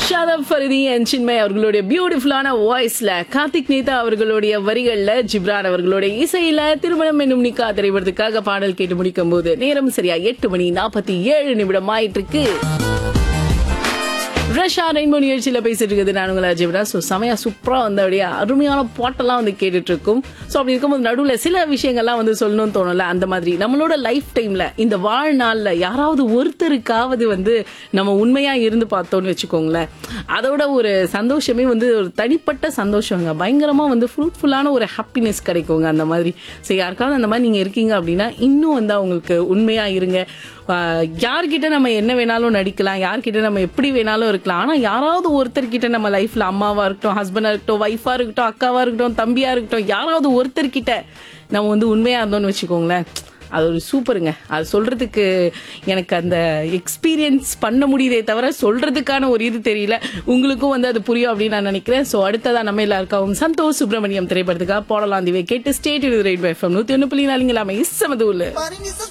ஷாதப் ஃபரிதி and Chinmay அவர்களுடைய பியூட்டிஃபுல்லான வாய்ஸ்ல கார்த்திக் நேதா அவர்களுடைய வரிகள்ல ஜிப்ரான் அவர்களுடைய இசையில திருமணம் என்னும் நிக்கா திரைப்படத்துக்காக பாடல் கேட்டு முடிக்கும் போது நேரம் சரியா எட்டு மணி நாற்பத்தி ஏழு நிமிடம் ஆயிட்டு இருக்கு ரஷ்யா ரெயின்போ நிகழ்ச்சியில் பேசிட்டு இருக்குது நான் உங்களை ஜிப்ரா ஸோ செமையா சூப்பராக வந்து அப்படியே அருமையான பாட்டெல்லாம் வந்து கேட்டுட்டு இருக்கும் ஸோ அப்படி இருக்கும்போது நடுவில் சில விஷயங்கள்லாம் வந்து சொல்லணும்னு தோணல அந்த மாதிரி நம்மளோட லைஃப் டைம்ல இந்த வாழ்நாளில் யாராவது ஒருத்தருக்காவது வந்து நம்ம உண்மையா இருந்து பார்த்தோம்னு வச்சுக்கோங்களேன் அதோட ஒரு சந்தோஷமே வந்து ஒரு தனிப்பட்ட சந்தோஷங்க பயங்கரமா வந்து ஃப்ரூட்ஃபுல்லான ஒரு ஹாப்பினஸ் கிடைக்குங்க அந்த மாதிரி ஸோ யாருக்காவது அந்த மாதிரி நீங்க இருக்கீங்க அப்படின்னா இன்னும் வந்து அவங்களுக்கு உண்மையா இருங்க ஆஹ் யார்கிட்ட நம்ம என்ன வேணாலும் நடிக்கலாம் யார்கிட்ட நம்ம எப்படி வேணாலும் இருக்கலாம் ஆனா யாராவது ஒருத்தர்கிட்ட நம்ம லைஃப்ல அம்மாவா இருக்கட்டும் ஹஸ்பண்டா இருக்கட்டும் ஒய்ஃபா இருக்கட்டும் அக்காவா இருக்கட்டும் தம்பியா இருக்கட்டும் யாராவது ஒருத்தர்கிட்ட நம்ம வந்து உண்மையா இருந்தோம்னு வச்சுக்கோங்களேன் அது ஒரு சூப்பருங்க அது சொல்றதுக்கு எனக்கு அந்த எக்ஸ்பீரியன்ஸ் பண்ண முடியுதே தவிர சொல்றதுக்கான ஒரு இது தெரியல உங்களுக்கும் வந்து அது புரியும் அப்படின்னு நான் நினைக்கிறேன் ஸோ அடுத்ததா நம்ம எல்லாருக்காகவும் சந்தோஷ் சுப்பிரமணியம் திரைப்படத்துக்காக போடலாம் திவே கேட்டு ஸ்டேட் இது ரைட் பை நூத்தி ஒன்று புள்ளி நாலுங்களாமே இசமது உள்ள